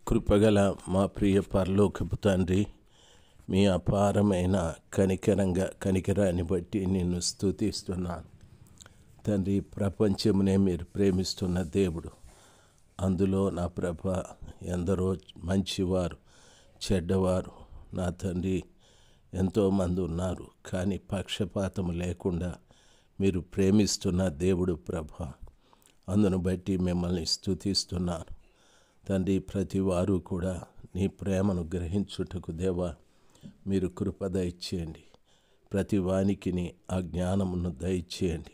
కృపగల మా ప్రియ పరలోకపు తండ్రి మీ అపారమైన కనికరంగా కనికరాన్ని బట్టి నిన్ను స్తుతిస్తున్నాను తండ్రి ప్రపంచమునే మీరు ప్రేమిస్తున్న దేవుడు అందులో నా ప్రభ ఎందరో మంచివారు చెడ్డవారు నా తండ్రి ఎంతోమంది ఉన్నారు కానీ పక్షపాతం లేకుండా మీరు ప్రేమిస్తున్న దేవుడు ప్రభ అందును బట్టి మిమ్మల్ని స్తుతిస్తున్నాను తండ్రి ప్రతి వారు కూడా నీ ప్రేమను గ్రహించుటకు దేవా మీరు కృప దయచేయండి ప్రతి వానికి నీ ఆ జ్ఞానమును దయచేయండి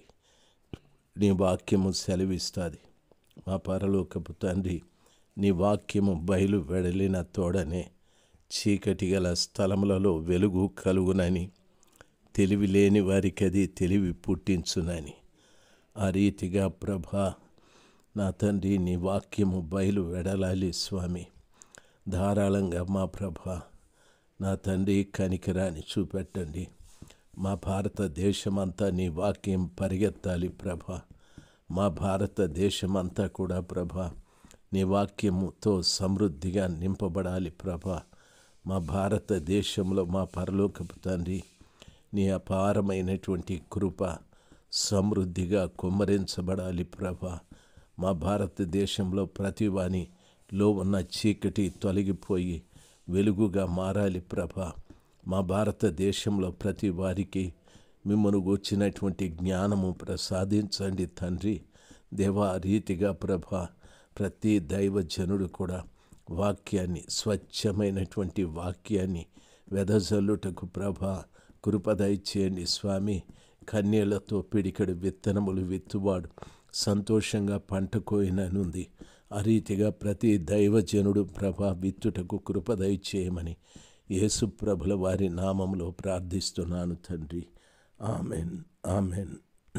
నీ వాక్యము సెలవిస్తుంది మా పరలోకపు తండ్రి నీ వాక్యము బయలు వెడలిన తోడనే చీకటి గల స్థలములలో వెలుగు కలుగునని తెలివి లేని వారికి అది తెలివి పుట్టించునని ఆ రీతిగా ప్రభా నా తండ్రి నీ వాక్యము బయలు వెడలాలి స్వామి ధారాళంగా మా ప్రభ నా తండ్రి కనికరాన్ని చూపెట్టండి మా భారతదేశమంతా నీ వాక్యం పరిగెత్తాలి ప్రభ మా భారతదేశమంతా కూడా ప్రభ నీ వాక్యముతో సమృద్ధిగా నింపబడాలి ప్రభ మా భారతదేశంలో మా పరలోకపు తండ్రి నీ అపారమైనటువంటి కృప సమృద్ధిగా కుమ్మరించబడాలి ప్రభ మా భారతదేశంలో ప్రతి వానిలో ఉన్న చీకటి తొలగిపోయి వెలుగుగా మారాలి ప్రభ మా భారతదేశంలో ప్రతి వారికి మిమ్మను వచ్చినటువంటి జ్ఞానము ప్రసాదించండి తండ్రి దేవా రీతిగా ప్రభ ప్రతి దైవజనుడు కూడా వాక్యాన్ని స్వచ్ఛమైనటువంటి వాక్యాన్ని వెదజల్లుటకు ప్రభ కృపదయచేయండి స్వామి కన్యలతో పిడికడు విత్తనములు విత్తువాడు సంతోషంగా పంట కోయిననుంది ఆ రీతిగా ప్రతి దైవజనుడు ప్రభ విత్తుటకు కృపదయ చేయమని యేసు ప్రభుల వారి నామంలో ప్రార్థిస్తున్నాను తండ్రి ఆమెన్ ఆమెన్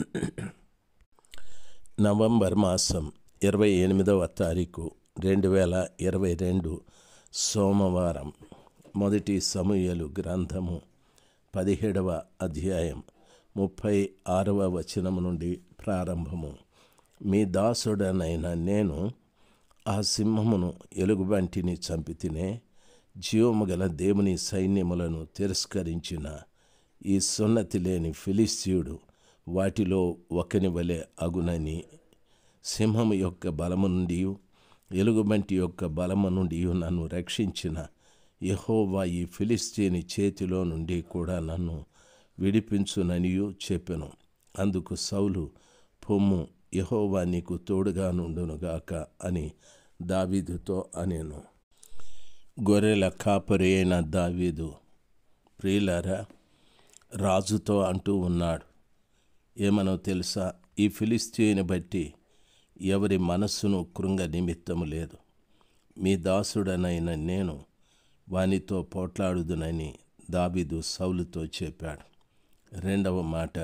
నవంబర్ మాసం ఇరవై ఎనిమిదవ తారీఖు రెండు వేల ఇరవై రెండు సోమవారం మొదటి సమూహలు గ్రంథము పదిహేడవ అధ్యాయం ముప్పై ఆరవ వచనము నుండి ప్రారంభము మీ దాసుడనైన నేను ఆ సింహమును ఎలుగుబంటిని చంపితినే జీవము గల దేవుని సైన్యములను తిరస్కరించిన ఈ సున్నతి లేని ఫిలిస్తీయుడు వాటిలో ఒకని వలె అగునని సింహము యొక్క బలము నుండి ఎలుగుబంటి యొక్క బలము నుండి నన్ను రక్షించిన యహోవా ఈ ఫిలిస్తీని చేతిలో నుండి కూడా నన్ను విడిపించుననియు చెప్పెను అందుకు సౌలు పొమ్ము యహోవా నీకు తోడుగా నుండునుగాక అని దావీదుతో అనేను గొర్రెల కాపరి అయిన దావీదు ప్రియులారా రాజుతో అంటూ ఉన్నాడు ఏమనో తెలుసా ఈ ఫిలిస్తీని బట్టి ఎవరి మనస్సును కృంగ నిమిత్తము లేదు మీ దాసుడనైన నేను వానితో పోట్లాడుదునని దాబీదు సౌలుతో చెప్పాడు రెండవ మాట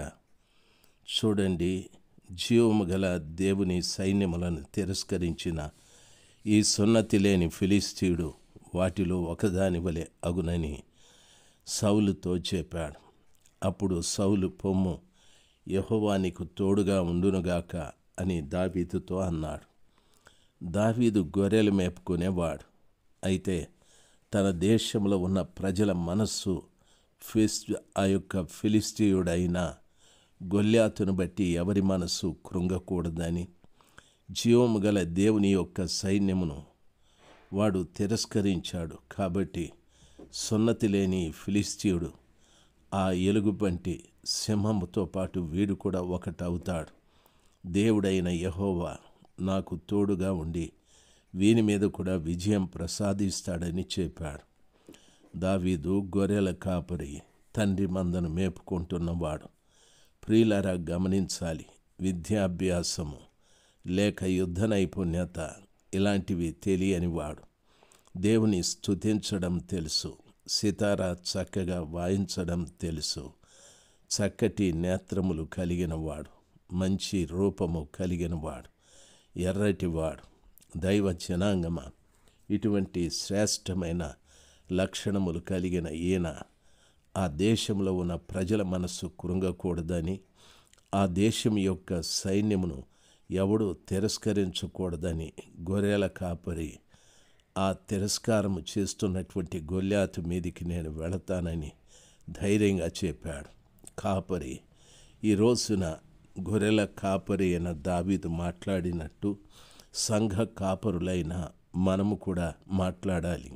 చూడండి జీవము గల దేవుని సైన్యములను తిరస్కరించిన ఈ సున్నతి లేని ఫిలిస్తీయుడు వాటిలో ఒకదాని వలె అగునని సౌలుతో చెప్పాడు అప్పుడు సౌలు పొమ్ము యహోవానికి తోడుగా ఉండునుగాక అని దావీదుతో అన్నాడు దావీదు గొర్రెలు మేపుకునేవాడు అయితే తన దేశంలో ఉన్న ప్రజల మనస్సు ఫిస్ ఆ యొక్క ఫిలిస్తీయుడైన గొల్లాతును బట్టి ఎవరి మనస్సు కృంగకూడదని జీవము గల దేవుని యొక్క సైన్యమును వాడు తిరస్కరించాడు కాబట్టి సున్నతి లేని ఫిలిస్తీయుడు ఆ ఎలుగుబంటి సింహముతో పాటు వీడు కూడా ఒకటవుతాడు దేవుడైన యహోవా నాకు తోడుగా ఉండి వీని మీద కూడా విజయం ప్రసాదిస్తాడని చెప్పాడు దావీదు గొర్రెల కాపరి తండ్రి మందను మేపుకుంటున్నవాడు ప్రియులరా గమనించాలి విద్యాభ్యాసము లేక యుద్ధ నైపుణ్యత ఇలాంటివి తెలియనివాడు దేవుని స్తుతించడం తెలుసు సితారా చక్కగా వాయించడం తెలుసు చక్కటి నేత్రములు కలిగినవాడు మంచి రూపము కలిగినవాడు ఎర్రటివాడు దైవ జనాంగమ ఇటువంటి శ్రేష్టమైన లక్షణములు కలిగిన ఈయన ఆ దేశంలో ఉన్న ప్రజల మనస్సు కృంగకూడదని ఆ దేశం యొక్క సైన్యమును ఎవడు తిరస్కరించకూడదని గొర్రెల కాపరి ఆ తిరస్కారం చేస్తున్నటువంటి గొల్లాతు మీదికి నేను వెళతానని ధైర్యంగా చెప్పాడు కాపరి ఈ రోజున గొర్రెల కాపరి అయిన దావీదు మాట్లాడినట్టు సంఘ కాపరులైన మనము కూడా మాట్లాడాలి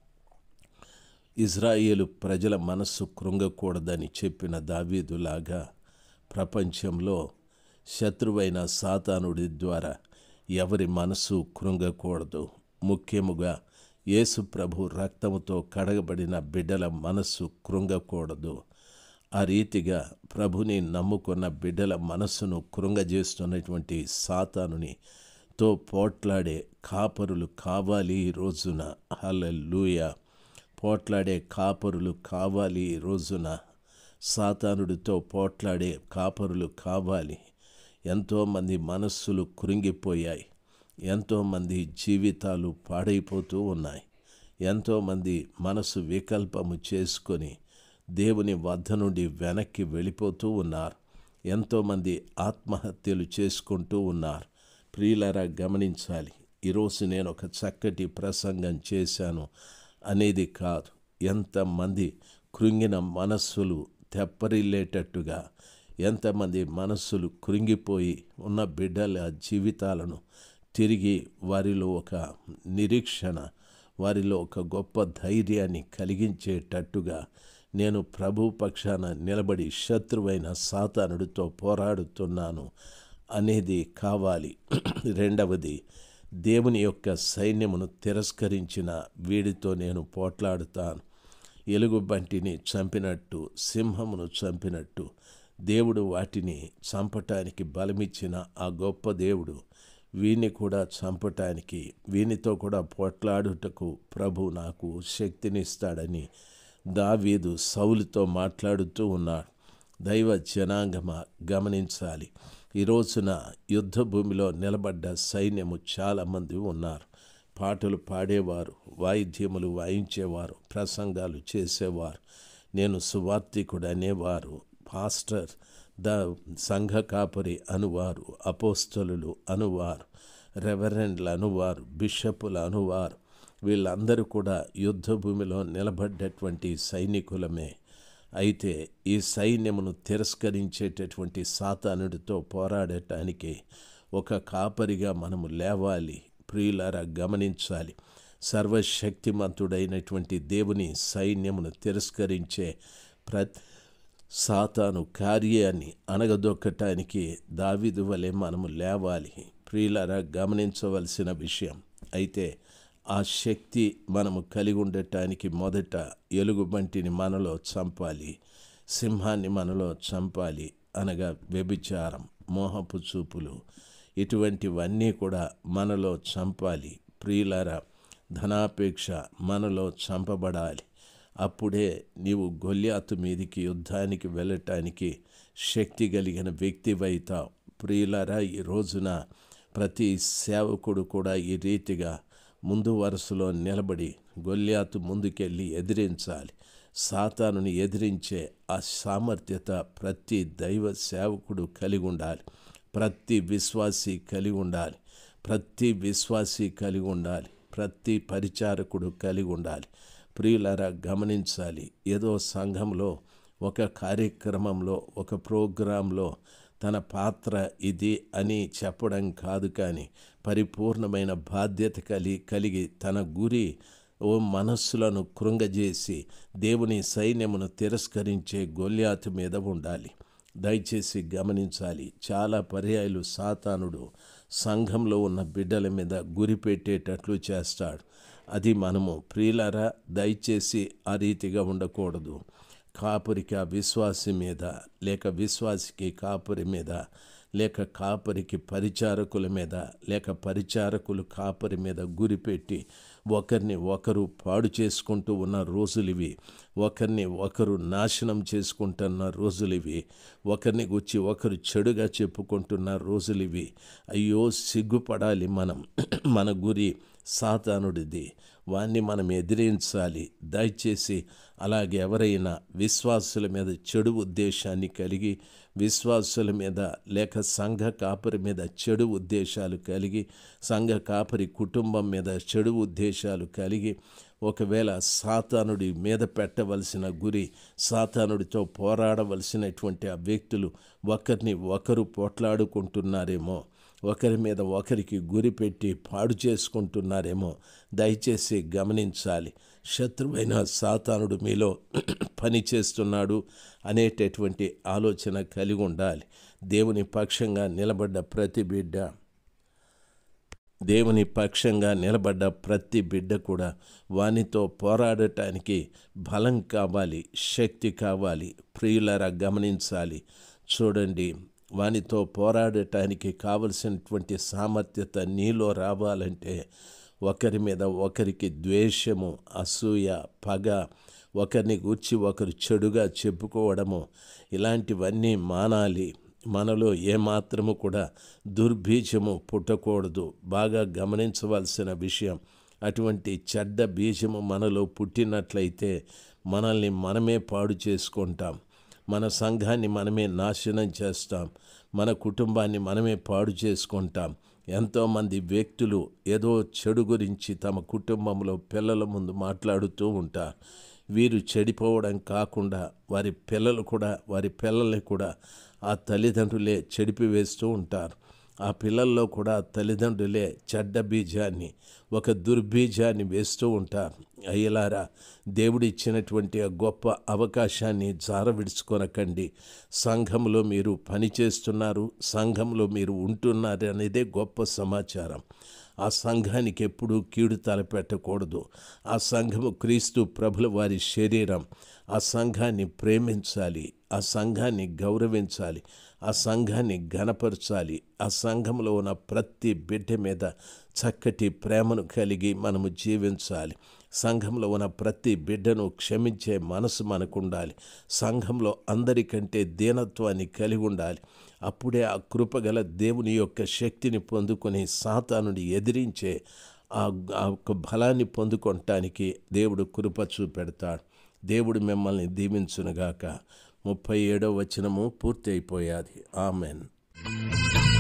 ఇజ్రాయేలు ప్రజల మనస్సు కృంగకూడదని చెప్పిన దావీదులాగా ప్రపంచంలో శత్రువైన సాతానుడి ద్వారా ఎవరి మనసు కృంగకూడదు ముఖ్యముగా యేసు ప్రభు రక్తముతో కడగబడిన బిడ్డల మనస్సు కృంగకూడదు ఆ రీతిగా ప్రభుని నమ్ముకున్న బిడ్డల మనస్సును కృంగజేస్తున్నటువంటి సాతానుని తో పోట్లాడే కాపరులు కావాలి ఈ రోజున హల్లెలూయ పోట్లాడే కాపరులు కావాలి ఈ రోజున సాతానుడితో పోట్లాడే కాపరులు కావాలి ఎంతోమంది మనస్సులు కృంగిపోయాయి ఎంతోమంది జీవితాలు పాడైపోతూ ఉన్నాయి ఎంతోమంది మనసు వికల్పము చేసుకొని దేవుని వద్ద నుండి వెనక్కి వెళ్ళిపోతూ ఉన్నారు ఎంతోమంది ఆత్మహత్యలు చేసుకుంటూ ఉన్నారు ప్రియులరా గమనించాలి ఈరోజు నేను ఒక చక్కటి ప్రసంగం చేశాను అనేది కాదు ఎంతమంది కృంగిన మనస్సులు తెప్పరిల్లేటట్టుగా ఎంతమంది మనస్సులు కృంగిపోయి ఉన్న బిడ్డల జీవితాలను తిరిగి వారిలో ఒక నిరీక్షణ వారిలో ఒక గొప్ప ధైర్యాన్ని కలిగించేటట్టుగా నేను ప్రభు పక్షాన నిలబడి శత్రువైన సాతానుడితో పోరాడుతున్నాను అనేది కావాలి రెండవది దేవుని యొక్క సైన్యమును తిరస్కరించిన వీడితో నేను పోట్లాడుతాను ఎలుగుబంటిని చంపినట్టు సింహమును చంపినట్టు దేవుడు వాటిని చంపటానికి బలమిచ్చిన ఆ గొప్ప దేవుడు వీని కూడా చంపటానికి వీనితో కూడా పోట్లాడుటకు ప్రభు నాకు శక్తినిస్తాడని దావీదు సౌలుతో మాట్లాడుతూ ఉన్నాడు దైవ జనాంగమ గమనించాలి ఈ రోజున యుద్ధ భూమిలో నిలబడ్డ సైన్యము చాలామంది ఉన్నారు పాటలు పాడేవారు వాయిద్యములు వాయించేవారు ప్రసంగాలు చేసేవారు నేను సువార్థికుడు అనేవారు పాస్టర్ ద సంఘ కాపరి అనువారు అపోస్తలు అనువారు రెవరెండ్లు అనువారు బిషపులు అనువారు వీళ్ళందరూ కూడా యుద్ధ భూమిలో నిలబడ్డటువంటి సైనికులమే అయితే ఈ సైన్యమును తిరస్కరించేటటువంటి సాతానుడితో పోరాడటానికి ఒక కాపరిగా మనము లేవాలి ప్రియులారా గమనించాలి సర్వశక్తిమంతుడైనటువంటి దేవుని సైన్యమును తిరస్కరించే ప్ర సాతాను కార్యాన్ని అనగదొక్కటానికి దావిదు వలె మనము లేవాలి ప్రియులారా గమనించవలసిన విషయం అయితే ఆ శక్తి మనము కలిగి ఉండటానికి మొదట ఎలుగుబంటిని మనలో చంపాలి సింహాన్ని మనలో చంపాలి అనగా వ్యభిచారం మోహపు చూపులు ఇటువంటివన్నీ కూడా మనలో చంపాలి ప్రియులారా ధనాపేక్ష మనలో చంపబడాలి అప్పుడే నీవు గొల్యాతు మీదికి యుద్ధానికి వెళ్ళటానికి శక్తి కలిగిన వ్యక్తివైతావు ప్రియులారా ఈ రోజున ప్రతి సేవకుడు కూడా ఈ రీతిగా ముందు వరుసలో నిలబడి గొల్యాతు ముందుకెళ్ళి ఎదిరించాలి సాతానుని ఎదిరించే ఆ సామర్థ్యత ప్రతి దైవ సేవకుడు కలిగి ఉండాలి ప్రతి విశ్వాసి కలిగి ఉండాలి ప్రతి విశ్వాసి కలిగి ఉండాలి ప్రతి పరిచారకుడు కలిగి ఉండాలి ప్రియులారా గమనించాలి ఏదో సంఘంలో ఒక కార్యక్రమంలో ఒక ప్రోగ్రాంలో తన పాత్ర ఇది అని చెప్పడం కాదు కానీ పరిపూర్ణమైన బాధ్యత కలి కలిగి తన గురి ఓ మనస్సులను కృంగజేసి దేవుని సైన్యమును తిరస్కరించే గొల్యాతు మీద ఉండాలి దయచేసి గమనించాలి చాలా పర్యాయాలు సాతానుడు సంఘంలో ఉన్న బిడ్డల మీద గురి పెట్టేటట్లు చేస్తాడు అది మనము ప్రియులరా దయచేసి ఆ రీతిగా ఉండకూడదు కాపురికి ఆ విశ్వాసి మీద లేక విశ్వాసికి కాపురి మీద లేక కాపరికి పరిచారకుల మీద లేక పరిచారకులు కాపరి మీద గురిపెట్టి ఒకరిని ఒకరు పాడు చేసుకుంటూ ఉన్న రోజులివి ఒకరిని ఒకరు నాశనం చేసుకుంటున్న రోజులివి ఒకరిని గుచ్చి ఒకరు చెడుగా చెప్పుకుంటున్న రోజులివి అయ్యో సిగ్గుపడాలి మనం మన గురి సాతానుడిది వాణ్ణి మనం ఎదిరించాలి దయచేసి అలాగే ఎవరైనా విశ్వాసుల మీద చెడు ఉద్దేశాన్ని కలిగి విశ్వాసుల మీద లేక సంఘ కాపరి మీద చెడు ఉద్దేశాలు కలిగి సంఘ కాపరి కుటుంబం మీద చెడు ఉద్దేశాలు కలిగి ఒకవేళ సాతానుడి మీద పెట్టవలసిన గురి సాతానుడితో పోరాడవలసినటువంటి ఆ వ్యక్తులు ఒకరిని ఒకరు పోట్లాడుకుంటున్నారేమో ఒకరి మీద ఒకరికి గురి పెట్టి పాడు చేసుకుంటున్నారేమో దయచేసి గమనించాలి శత్రువైన సాతానుడు మీలో పని చేస్తున్నాడు అనేటటువంటి ఆలోచన కలిగి ఉండాలి దేవుని పక్షంగా నిలబడ్డ ప్రతి బిడ్డ దేవుని పక్షంగా నిలబడ్డ ప్రతి బిడ్డ కూడా వానితో పోరాడటానికి బలం కావాలి శక్తి కావాలి ప్రియులరా గమనించాలి చూడండి వానితో పోరాడటానికి కావలసినటువంటి సామర్థ్యత నీలో రావాలంటే ఒకరి మీద ఒకరికి ద్వేషము అసూయ పగ ఒకరిని గూర్చి ఒకరు చెడుగా చెప్పుకోవడము ఇలాంటివన్నీ మానాలి మనలో ఏమాత్రము కూడా దుర్బీజము పుట్టకూడదు బాగా గమనించవలసిన విషయం అటువంటి చెడ్డ బీజము మనలో పుట్టినట్లయితే మనల్ని మనమే పాడు చేసుకుంటాం మన సంఘాన్ని మనమే నాశనం చేస్తాం మన కుటుంబాన్ని మనమే పాడు చేసుకుంటాం ఎంతోమంది వ్యక్తులు ఏదో చెడు గురించి తమ కుటుంబంలో పిల్లల ముందు మాట్లాడుతూ ఉంటారు వీరు చెడిపోవడం కాకుండా వారి పిల్లలు కూడా వారి పిల్లల్ని కూడా ఆ తల్లిదండ్రులే చెడిపివేస్తూ ఉంటారు ఆ పిల్లల్లో కూడా తల్లిదండ్రులే చెడ్డ బీజాన్ని ఒక దుర్బీజాన్ని వేస్తూ ఉంటారు అయ్యలారా దేవుడిచ్చినటువంటి ఆ గొప్ప అవకాశాన్ని జార విడుచుకొనకండి సంఘంలో మీరు పనిచేస్తున్నారు సంఘంలో మీరు ఉంటున్నారు అనేదే గొప్ప సమాచారం ఆ సంఘానికి ఎప్పుడూ కీడు తలపెట్టకూడదు ఆ సంఘము క్రీస్తు ప్రభుల వారి శరీరం ఆ సంఘాన్ని ప్రేమించాలి ఆ సంఘాన్ని గౌరవించాలి ఆ సంఘాన్ని ఘనపరచాలి ఆ సంఘంలో ఉన్న ప్రతి బిడ్డ మీద చక్కటి ప్రేమను కలిగి మనము జీవించాలి సంఘంలో ఉన్న ప్రతి బిడ్డను క్షమించే మనసు మనకు ఉండాలి సంఘంలో అందరికంటే దీనత్వాన్ని కలిగి ఉండాలి అప్పుడే ఆ కృపగల దేవుని యొక్క శక్తిని పొందుకొని సాతానుని ఎదిరించే ఆ ఆ యొక్క బలాన్ని పొందుకోవటానికి దేవుడు కృప చూపెడతాడు దేవుడు మిమ్మల్ని దీవించునుగాక ముప్పై ఏడో వచనము పూర్తి అయిపోయాది ఆమెన్